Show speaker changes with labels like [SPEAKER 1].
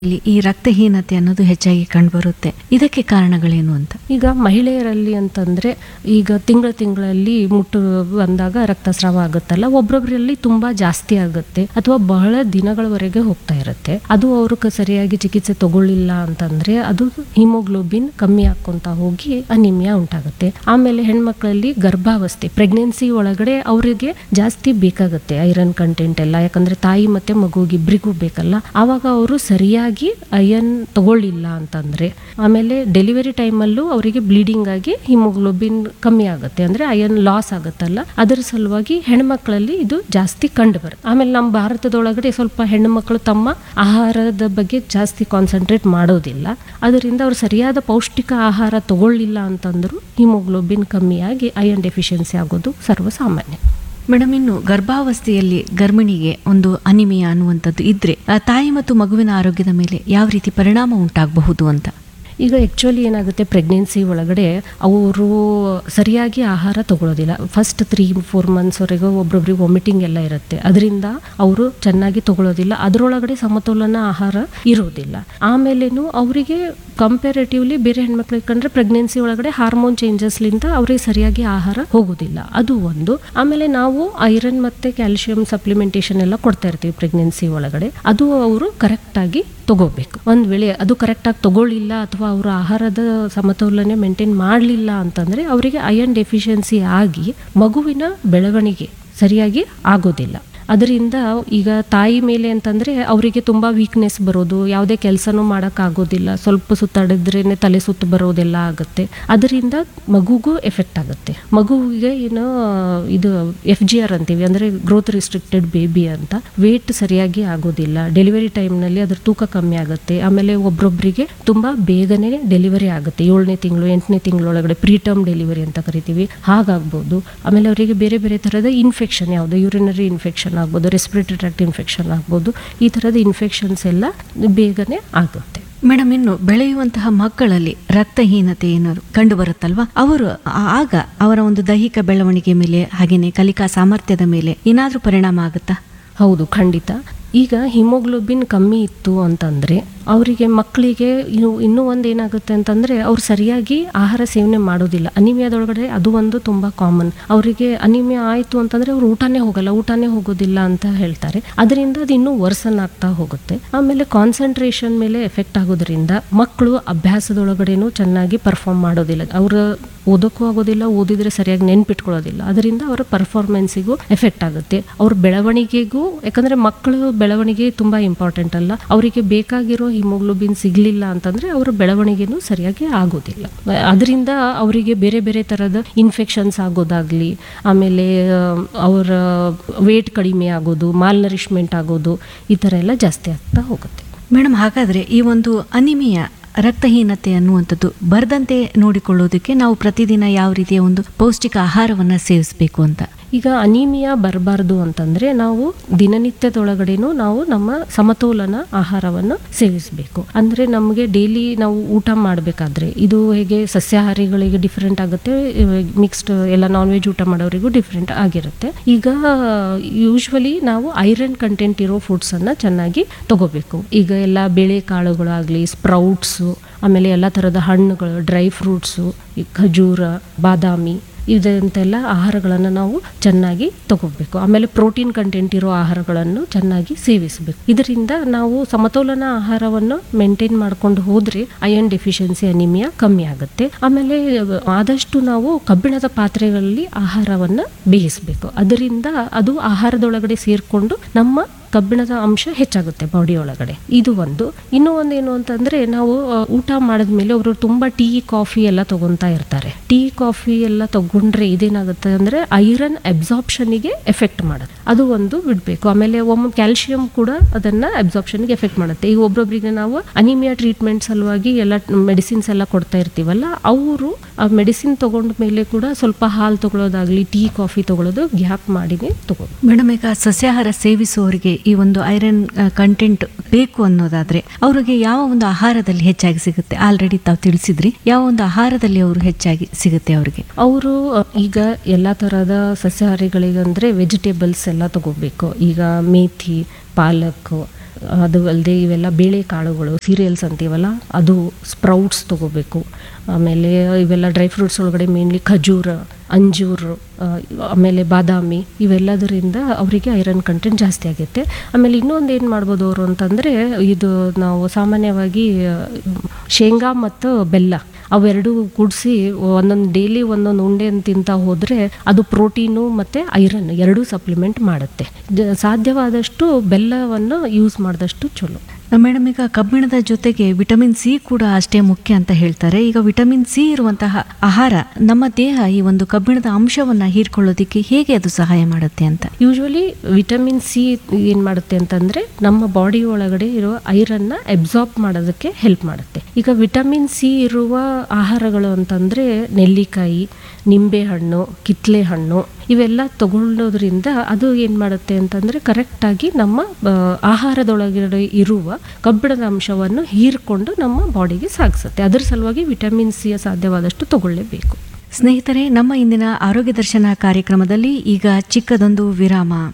[SPEAKER 1] ಇಲ್ಲಿ ಈ ರಕ್ತಹೀನತೆ ಅನ್ನೋದು ಹೆಚ್ಚಾಗಿ ಕಂಡುಬರುತ್ತೆ ಇದಕ್ಕೆ ಕಾರಣಗಳೇನು ಅಂತ
[SPEAKER 2] ಈಗ ಮಹಿಳೆಯರಲ್ಲಿ ಅಂತಂದ್ರೆ ಈಗ ತಿಂಗಳ ತಿಂಗಳಲ್ಲಿ ಮುಟ್ಟು ಬಂದಾಗ ರಕ್ತಸ್ರಾವ ಆಗುತ್ತಲ್ಲ ಒಬ್ಬೊಬ್ಬರಲ್ಲಿ ತುಂಬಾ ಜಾಸ್ತಿ ಆಗುತ್ತೆ ಅಥವಾ ಬಹಳ ದಿನಗಳವರೆಗೆ ಹೋಗ್ತಾ ಇರುತ್ತೆ ಅದು ಅವರು ಸರಿಯಾಗಿ ಚಿಕಿತ್ಸೆ ತಗೊಳ್ಳಿಲ್ಲ ಅಂತಂದ್ರೆ ಅದು ಹಿಮೋಗ್ಲೋಬಿನ್ ಕಮ್ಮಿ ಆಕ್ಕೊಂತ ಹೋಗಿ ಅನಿಮಿಯಾ ಉಂಟಾಗುತ್ತೆ ಆಮೇಲೆ ಹೆಣ್ಮಕ್ಳಲ್ಲಿ ಗರ್ಭಾವಸ್ಥೆ ಪ್ರೆಗ್ನೆನ್ಸಿ ಒಳಗಡೆ ಅವರಿಗೆ ಜಾಸ್ತಿ ಬೇಕಾಗುತ್ತೆ ಐರನ್ ಕಂಟೆಂಟ್ ಎಲ್ಲ ಯಾಕಂದ್ರೆ ತಾಯಿ ಮತ್ತೆ ಮಗುಗೆ ಇಬ್ರಿಗೂ ಬೇಕಲ್ಲ ಆವಾಗ ಅವರು ಸರಿಯಾಗಿ ಅಯನ್ ತಗೊಳ್ಳಿಲ್ಲ ಅಂತಂದ್ರೆ ಆಮೇಲೆ ಡೆಲಿವರಿ ಟೈಮಲ್ಲೂ ಅವರಿಗೆ ಬ್ಲೀಡಿಂಗ್ ಆಗಿ ಹಿಮೋಗ್ಲೋಬಿನ್ ಕಮ್ಮಿ ಆಗುತ್ತೆ ಅಂದ್ರೆ ಅಯನ್ ಲಾಸ್ ಆಗುತ್ತಲ್ಲ ಅದರ ಸಲುವಾಗಿ ಹೆಣ್ಮಕ್ಳಲ್ಲಿ ಇದು ಜಾಸ್ತಿ ಕಂಡು ಬರುತ್ತೆ ಆಮೇಲೆ ನಮ್ಮ ಭಾರತದೊಳಗಡೆ ಸ್ವಲ್ಪ ಹೆಣ್ಣುಮಕ್ಕಳು ತಮ್ಮ ಆಹಾರದ ಬಗ್ಗೆ ಜಾಸ್ತಿ ಕಾನ್ಸಂಟ್ರೇಟ್ ಮಾಡೋದಿಲ್ಲ ಅದರಿಂದ ಅವ್ರು ಸರಿಯಾದ ಪೌಷ್ಟಿಕ ಆಹಾರ ತಗೊಳ್ಳಿಲ್ಲ ಅಂತಂದ್ರು ಹಿಮೋಗ್ಲೋಬಿನ್ ಕಮ್ಮಿಯಾಗಿ ಅಯನ್ ಡೆಫಿಷಿಯನ್ಸಿ ಆಗೋದು ಸರ್ವಸಾಮಾನ್ಯ
[SPEAKER 1] ಮೇಡಮ್ ಇನ್ನು ಗರ್ಭಾವಸ್ಥೆಯಲ್ಲಿ ಗರ್ಭಿಣಿಗೆ ಒಂದು ಅನಿಮಿಯಾ ಅನ್ನುವಂಥದ್ದು ಇದ್ರೆ ಆ ತಾಯಿ ಮತ್ತು ಮಗುವಿನ ಆರೋಗ್ಯದ ಮೇಲೆ ಯಾವ ರೀತಿ ಪರಿಣಾಮ ಉಂಟಾಗಬಹುದು ಅಂತ
[SPEAKER 2] ಈಗ ಆ್ಯಕ್ಚುಲಿ ಏನಾಗುತ್ತೆ ಪ್ರೆಗ್ನೆನ್ಸಿ ಒಳಗಡೆ ಅವರು ಸರಿಯಾಗಿ ಆಹಾರ ತಗೊಳ್ಳೋದಿಲ್ಲ ಫಸ್ಟ್ ತ್ರೀ ಫೋರ್ ಮಂತ್ಸ್ವರೆಗೂ ಒಬ್ರೊಬ್ರಿಗೆ ವಾಮಿಟಿಂಗ್ ಎಲ್ಲ ಇರುತ್ತೆ ಅದರಿಂದ ಅವರು ಚೆನ್ನಾಗಿ ತಗೊಳ್ಳೋದಿಲ್ಲ ಅದರೊಳಗಡೆ ಸಮತೋಲನ ಆಹಾರ ಇರೋದಿಲ್ಲ ಆಮೇಲೇನು ಅವರಿಗೆ ಕಂಪೇರೇಟಿವ್ಲಿ ಬೇರೆ ಹೆಣ್ಮಕ್ಳಿಗೆ ಕಂಡ್ರೆ ಪ್ರೆಗ್ನೆನ್ಸಿ ಒಳಗಡೆ ಹಾರ್ಮೋನ್ ಚೇಂಜಸ್ಲಿಂದ ಅವ್ರಿಗೆ ಸರಿಯಾಗಿ ಆಹಾರ ಹೋಗೋದಿಲ್ಲ ಅದು ಒಂದು ಆಮೇಲೆ ನಾವು ಐರನ್ ಮತ್ತೆ ಕ್ಯಾಲ್ಸಿಯಂ ಸಪ್ಲಿಮೆಂಟೇಷನ್ ಎಲ್ಲ ಕೊಡ್ತಾ ಇರ್ತೀವಿ ಪ್ರೆಗ್ನೆನ್ಸಿ ಒಳಗಡೆ ಅದು ಅವರು ಕರೆಕ್ಟಾಗಿ ತಗೋಬೇಕು ಒಂದ್ ವೇಳೆ ಅದು ಕರೆಕ್ಟಾಗಿ ತಗೊಳ್ಳಿಲ್ಲ ಅಥವಾ ಅವರ ಆಹಾರದ ಸಮತೋಲನೆ ಮೇಂಟೈನ್ ಮಾಡಲಿಲ್ಲ ಅಂತಂದ್ರೆ ಅವರಿಗೆ ಅಯನ್ ಡೆಫಿಷಿಯನ್ಸಿ ಆಗಿ ಮಗುವಿನ ಬೆಳವಣಿಗೆ ಸರಿಯಾಗಿ ಆಗೋದಿಲ್ಲ ಅದರಿಂದ ಈಗ ತಾಯಿ ಮೇಲೆ ಅಂತಂದ್ರೆ ಅವರಿಗೆ ತುಂಬಾ ವೀಕ್ನೆಸ್ ಬರೋದು ಯಾವುದೇ ಕೆಲಸನೂ ಆಗೋದಿಲ್ಲ ಸ್ವಲ್ಪ ಸುತ್ತಾಡಿದ್ರೇನೆ ತಲೆ ಸುತ್ತು ಬರೋದೆಲ್ಲ ಆಗುತ್ತೆ ಅದರಿಂದ ಮಗುಗೂ ಎಫೆಕ್ಟ್ ಆಗುತ್ತೆ ಮಗುವಿಗೆ ಏನು ಇದು ಎಫ್ ಜಿ ಆರ್ ಅಂತೀವಿ ಅಂದ್ರೆ ಗ್ರೋತ್ ರಿಸ್ಟ್ರಿಕ್ಟೆಡ್ ಬೇಬಿ ಅಂತ ವೇಟ್ ಸರಿಯಾಗಿ ಆಗೋದಿಲ್ಲ ಡೆಲಿವರಿ ಟೈಮ್ನಲ್ಲಿ ಅದ್ರ ತೂಕ ಕಮ್ಮಿ ಆಗುತ್ತೆ ಆಮೇಲೆ ಒಬ್ರೊಬ್ರಿಗೆ ತುಂಬಾ ಬೇಗನೆ ಡೆಲಿವರಿ ಆಗುತ್ತೆ ಏಳನೇ ತಿಂಗಳು ಎಂಟನೇ ತಿಂಗಳೊಳಗಡೆ ಪ್ರೀಟರ್ಮ್ ಡೆಲಿವರಿ ಅಂತ ಕರಿತೀವಿ ಹಾಗಾಗ್ಬೋದು ಆಮೇಲೆ ಅವರಿಗೆ ಬೇರೆ ಬೇರೆ ಥರದ ಇನ್ಫೆಕ್ಷನ್ ಯಾವುದು ಯೂರಿನರಿ ಇನ್ಫೆಕ್ಷನ್ ಆಗ್ಬೋದು ರೆಸ್ಪಿರೇಟರಿ ಟ್ರಾಕ್ಟ್ ಇನ್ಫೆಕ್ಷನ್ ಆಗ್ಬೋದು ಈ ಥರದ ಇನ್ಫೆಕ್ಷನ್ಸ್ ಎಲ್ಲ ಬೇಗನೆ ಆಗುತ್ತೆ
[SPEAKER 1] ಮೇಡಮ್ ಇನ್ನು ಬೆಳೆಯುವಂತಹ ಮಕ್ಕಳಲ್ಲಿ ರಕ್ತಹೀನತೆ ಏನಾದ್ರು ಕಂಡು ಬರುತ್ತಲ್ವಾ ಅವರು ಆ- ಆಗ ಅವರ ಒಂದು ದೈಹಿಕ ಬೆಳವಣಿಗೆ ಮೇಲೆ ಹಾಗೇನೆ ಕಲಿಕಾ ಸಾಮರ್ಥ್ಯದ ಮೇಲೆ ಏನಾದ್ರೂ ಪರಿಣಾಮ ಆಗುತ್ತಾ
[SPEAKER 2] ಹೌದು ಖಂಡಿತ ಈಗ ಹಿಮೋಗ್ಲೋಬಿನ್ ಕಮ್ಮಿ ಇತ್ತು ಅಂತಂದ್ರೆ ಅವರಿಗೆ ಮಕ್ಕಳಿಗೆ ಇನ್ನು ಇನ್ನೂ ಒಂದು ಏನಾಗುತ್ತೆ ಅಂತಂದ್ರೆ ಅವ್ರು ಸರಿಯಾಗಿ ಆಹಾರ ಸೇವನೆ ಮಾಡೋದಿಲ್ಲ ಅನಿಮಿಯಾದೊಳಗಡೆ ಅದು ಒಂದು ತುಂಬಾ ಕಾಮನ್ ಅವರಿಗೆ ಅನಿಮಿಯಾ ಆಯ್ತು ಅಂತಂದ್ರೆ ಅವ್ರು ಊಟನೇ ಹೋಗಲ್ಲ ಊಟನೇ ಹೋಗೋದಿಲ್ಲ ಅಂತ ಹೇಳ್ತಾರೆ ಅದರಿಂದ ಅದು ಇನ್ನೂ ವರ್ಸನ್ ಆಗ್ತಾ ಹೋಗುತ್ತೆ ಆಮೇಲೆ ಕಾನ್ಸಂಟ್ರೇಷನ್ ಮೇಲೆ ಎಫೆಕ್ಟ್ ಆಗೋದ್ರಿಂದ ಮಕ್ಕಳು ಅಭ್ಯಾಸದೊಳಗಡೆನೂ ಚೆನ್ನಾಗಿ ಪರ್ಫಾರ್ಮ್ ಮಾಡೋದಿಲ್ಲ ಅವ್ರ ಓದೋಕ್ಕೂ ಆಗೋದಿಲ್ಲ ಓದಿದ್ರೆ ಸರಿಯಾಗಿ ನೆನ್ಪಿಟ್ಕೊಳ್ಳೋದಿಲ್ಲ ಅದರಿಂದ ಅವರ ಪರ್ಫಾರ್ಮೆನ್ಸಿಗೂ ಎಫೆಕ್ಟ್ ಆಗುತ್ತೆ ಅವ್ರ ಬೆಳವಣಿಗೆಗೂ ಯಾಕಂದ್ರೆ ಮಕ್ಕಳು ಬೆಳವಣಿಗೆ ತುಂಬಾ ಇಂಪಾರ್ಟೆಂಟ್ ಅಲ್ಲ ಅವರಿಗೆ ಬೇಕಾಗಿರೋ ಹಿಮೋಗ್ಲೋಬಿನ್ ಸಿಗ್ಲಿಲ್ಲ ಅಂತಂದ್ರೆ ಅವರ ಬೆಳವಣಿಗೆನೂ ಸರಿಯಾಗಿ ಆಗೋದಿಲ್ಲ ಅದರಿಂದ ಅವರಿಗೆ ಬೇರೆ ಬೇರೆ ತರದ ಇನ್ಫೆಕ್ಷನ್ಸ್ ಆಗೋದಾಗ್ಲಿ ಆಮೇಲೆ ಆ, ಅವರ ವೇಟ್ ಕಡಿಮೆ ಆಗೋದು ಮಾಲ್ ನರಿಶ್ಮೆಂಟ್ ಆಗೋದು ಈ ಥರ ಎಲ್ಲ ಜಾಸ್ತಿ ಆಗ್ತಾ ಹೋಗುತ್ತೆ
[SPEAKER 1] ಮೇಡಮ್ ಹಾಗಾದ್ರೆ ಈ ಒಂದು ಅನಿಮಿಯಾ ರಕ್ತಹೀನತೆ ಅನ್ನುವಂಥದ್ದು ಬರದಂತೆ ನೋಡಿಕೊಳ್ಳೋದಕ್ಕೆ ನಾವು ಪ್ರತಿದಿನ ಯಾವ ರೀತಿಯ ಒಂದು ಪೌಷ್ಟಿಕ ಆಹಾರವನ್ನ ಸೇವಿಸಬೇಕು ಅಂತ
[SPEAKER 2] ಈಗ ಅನೀಮಿಯಾ ಬರಬಾರ್ದು ಅಂತಂದ್ರೆ ನಾವು ದಿನನಿತ್ಯದೊಳಗಡೆನೂ ನಾವು ನಮ್ಮ ಸಮತೋಲನ ಆಹಾರವನ್ನು ಸೇವಿಸಬೇಕು ಅಂದ್ರೆ ನಮಗೆ ಡೈಲಿ ನಾವು ಊಟ ಮಾಡಬೇಕಾದ್ರೆ ಇದು ಹೇಗೆ ಸಸ್ಯಾಹಾರಿಗಳಿಗೆ ಡಿಫ್ರೆಂಟ್ ಆಗುತ್ತೆ ಮಿಕ್ಸ್ಡ್ ಎಲ್ಲ ನಾನ್ ವೆಜ್ ಊಟ ಮಾಡೋರಿಗೂ ಡಿಫ್ರೆಂಟ್ ಆಗಿರುತ್ತೆ ಈಗ ಯೂಶ್ವಲಿ ನಾವು ಐರನ್ ಕಂಟೆಂಟ್ ಇರೋ ಫುಡ್ಸ್ ಅನ್ನ ಚೆನ್ನಾಗಿ ತಗೋಬೇಕು ಈಗ ಎಲ್ಲ ಬೇಳೆ ಕಾಳುಗಳಾಗ್ಲಿ ಸ್ಪ್ರೌಟ್ಸು ಆಮೇಲೆ ಎಲ್ಲ ಥರದ ಹಣ್ಣುಗಳು ಡ್ರೈ ಫ್ರೂಟ್ಸು ಈ ಖಜೂರ ಬಾದಾಮಿ ಇದಂತೆಲ್ಲ ಆಹಾರಗಳನ್ನು ನಾವು ಚೆನ್ನಾಗಿ ತಗೋಬೇಕು ಆಮೇಲೆ ಪ್ರೋಟೀನ್ ಕಂಟೆಂಟ್ ಇರೋ ಆಹಾರಗಳನ್ನು ಚೆನ್ನಾಗಿ ಸೇವಿಸಬೇಕು ಇದರಿಂದ ನಾವು ಸಮತೋಲನ ಆಹಾರವನ್ನು ಮೇಂಟೈನ್ ಮಾಡ್ಕೊಂಡು ಹೋದ್ರೆ ಅಯನ್ ಡೆಫಿಷಿಯನ್ಸಿ ಅನಿಮಿಯಾ ಕಮ್ಮಿ ಆಗುತ್ತೆ ಆಮೇಲೆ ಆದಷ್ಟು ನಾವು ಕಬ್ಬಿಣದ ಪಾತ್ರೆಗಳಲ್ಲಿ ಆಹಾರವನ್ನು ಬೇಯಿಸಬೇಕು ಅದರಿಂದ ಅದು ಆಹಾರದೊಳಗಡೆ ಸೇರಿಕೊಂಡು ನಮ್ಮ ಕಬ್ಬಿಣದ ಅಂಶ ಹೆಚ್ಚಾಗುತ್ತೆ ಬಾಡಿ ಒಳಗಡೆ ಇದು ಒಂದು ಇನ್ನೂ ಒಂದು ಏನು ಅಂತಂದ್ರೆ ನಾವು ಆ, ಊಟ ಮಾಡಿದ್ಮೇಲೆ ಅವರು ತುಂಬಾ ಟೀ ಕಾಫಿ ಎಲ್ಲ ತಗೊಂತಾ ಇರ್ತಾರೆ ಟೀ ಕಾಫಿ ಎಲ್ಲ ತಗೊಂಡ್ರೆ ಇದೇನಾಗುತ್ತೆ ಅಂದ್ರೆ ಐರನ್ ಅಬ್ಸಾರ್ಪ್ಷನ್ಗೆ ಎಫೆಕ್ಟ್ ಮಾಡುತ್ತೆ ಅದು ಒಂದು ಬಿಡಬೇಕು ಆಮೇಲೆ ಒಮ್ಮೆ ಕ್ಯಾಲ್ಸಿಯಂ ಕೂಡ ಅದನ್ನ ಅಬ್ಸಾರ್ಪ್ಷನ್ಗೆ ಎಫೆಕ್ಟ್ ಮಾಡುತ್ತೆ ಈಗ ಒಬ್ಬೊಬ್ಬರಿಗೆ ನಾವು ಅನಿಮಿಯಾ ಟ್ರೀಟ್ಮೆಂಟ್ ಸಲುವಾಗಿ ಎಲ್ಲ ಮೆಡಿಸಿನ್ಸ್ ಎಲ್ಲ ಕೊಡ್ತಾ ಇರ್ತೀವಲ್ಲ ಅವರು ಆ ಮೆಡಿಸಿನ್ ತಗೊಂಡ ಮೇಲೆ ಕೂಡ ಸ್ವಲ್ಪ ಹಾಲು ತಗೊಳ್ಳೋದಾಗ್ಲಿ ಟೀ ಕಾಫಿ ತಗೊಳ್ಳೋದು ಗ್ಯಾಪ್ ಮಾಡಿನೇ ತಗೋದು
[SPEAKER 1] ಮೇಡಮ್ ಈಗ ಸಸ್ಯಾಹಾರ ಸೇವಿಸುವವರಿಗೆ ಈ ಒಂದು ಐರನ್ ಕಂಟೆಂಟ್ ಬೇಕು ಅನ್ನೋದಾದ್ರೆ ಅವರಿಗೆ ಯಾವ ಒಂದು ಆಹಾರದಲ್ಲಿ ಹೆಚ್ಚಾಗಿ ಸಿಗುತ್ತೆ ಆಲ್ರೆಡಿ ತಾವು ತಿಳಿಸಿದ್ರಿ ಯಾವ ಒಂದು ಆಹಾರದಲ್ಲಿ ಅವರು ಹೆಚ್ಚಾಗಿ ಸಿಗುತ್ತೆ ಅವರಿಗೆ
[SPEAKER 2] ಅವರು ಈಗ ಎಲ್ಲ ತರಹದ ಸಸ್ಯಾಹಾರಿಗಳಿಗಂದ್ರೆ ವೆಜಿಟೇಬಲ್ಸ್ ಎಲ್ಲ ತಗೋಬೇಕು ಈಗ ಮೇಥಿ ಪಾಲಕ್ ಅದು ಅಲ್ಲದೆ ಇವೆಲ್ಲ ಬೇಳೆಕಾಳುಗಳು ಸೀರಿಯಲ್ಸ್ ಅಂತೀವಲ್ಲ ಅದು ಸ್ಪ್ರೌಟ್ಸ್ ತಗೋಬೇಕು ಆಮೇಲೆ ಇವೆಲ್ಲ ಡ್ರೈ ಫ್ರೂಟ್ಸ್ ಒಳಗಡೆ ಮೇನ್ಲಿ ಖಜೂರ ಅಂಜೂರು ಆ, ಆಮೇಲೆ ಬಾದಾಮಿ ಇವೆಲ್ಲದರಿಂದ ಅವರಿಗೆ ಐರನ್ ಕಂಟೆಂಟ್ ಜಾಸ್ತಿ ಆಗುತ್ತೆ ಆಮೇಲೆ ಇನ್ನೊಂದು ಏನು ಮಾಡ್ಬೋದು ಅವರು ಅಂತಂದರೆ ಇದು ನಾವು ಸಾಮಾನ್ಯವಾಗಿ ಆ, ಶೇಂಗಾ ಮತ್ತು ಬೆಲ್ಲ ಅವೆರಡು ಕೂಡಿಸಿ ಒಂದೊಂದು ಡೈಲಿ ಒಂದೊಂದು ಉಂಡೆ ತಿಂತಾ ಹೋದರೆ ಅದು ಪ್ರೋಟೀನು ಮತ್ತು ಐರನ್ ಎರಡೂ ಸಪ್ಲಿಮೆಂಟ್ ಮಾಡುತ್ತೆ ಜ- ಸಾಧ್ಯವಾದಷ್ಟು ಬೆಲ್ಲವನ್ನು ಯೂಸ್ ಮಾಡಿದಷ್ಟು ಚಲೋ
[SPEAKER 1] ಮೇಡಮ್ ಈಗ ಕಬ್ಬಿಣದ ಜೊತೆಗೆ ವಿಟಮಿನ್ ಸಿ ಕೂಡ ಅಷ್ಟೇ ಮುಖ್ಯ ಅಂತ ಹೇಳ್ತಾರೆ ಈಗ ವಿಟಮಿನ್ ಸಿ ಇರುವಂತಹ ಆಹಾರ ನಮ್ಮ ದೇಹ ಈ ಒಂದು ಕಬ್ಬಿಣದ ಅಂಶವನ್ನ ಹೀರ್ಕೊಳ್ಳೋದಿಕ್ಕೆ ಹೇಗೆ ಅದು ಸಹಾಯ ಮಾಡುತ್ತೆ ಅಂತ
[SPEAKER 2] ಯೂಶ್ವಲಿ ವಿಟಮಿನ್ ಸಿ ಏನು ಮಾಡುತ್ತೆ ಅಂತಂದರೆ ನಮ್ಮ ಬಾಡಿ ಒಳಗಡೆ ಇರುವ ಐರನ್ನ ಅಬ್ಸಾರ್ಬ್ ಮಾಡೋದಕ್ಕೆ ಹೆಲ್ಪ್ ಮಾಡುತ್ತೆ ಈಗ ವಿಟಮಿನ್ ಸಿ ಇರುವ ಆಹಾರಗಳು ಅಂತಂದರೆ ನೆಲ್ಲಿಕಾಯಿ ನಿಂಬೆಹಣ್ಣು ಕಿತ್ಲೆ ಹಣ್ಣು ಇವೆಲ್ಲ ತಗೊಳ್ಳೋದ್ರಿಂದ ಅದು ಏನು ಮಾಡುತ್ತೆ ಅಂತಂದರೆ ಕರೆಕ್ಟಾಗಿ ನಮ್ಮ ಆ, ಆಹಾರದೊಳಗಡೆ ಇರುವ ಕಬ್ಬಿಣದ ಅಂಶವನ್ನು ಹೀರ್ಕೊಂಡು ನಮ್ಮ ಬಾಡಿಗೆ ಸಾಗಿಸುತ್ತೆ ಅದರ ಸಲುವಾಗಿ ವಿಟಮಿನ್ ಸಿ ಸಾಧ್ಯವಾದಷ್ಟು ತಗೊಳ್ಳೇಬೇಕು
[SPEAKER 1] ಸ್ನೇಹಿತರೆ ನಮ್ಮ ಇಂದಿನ ಆರೋಗ್ಯ ದರ್ಶನ ಕಾರ್ಯಕ್ರಮದಲ್ಲಿ ಈಗ ಚಿಕ್ಕದೊಂದು ವಿರಾಮ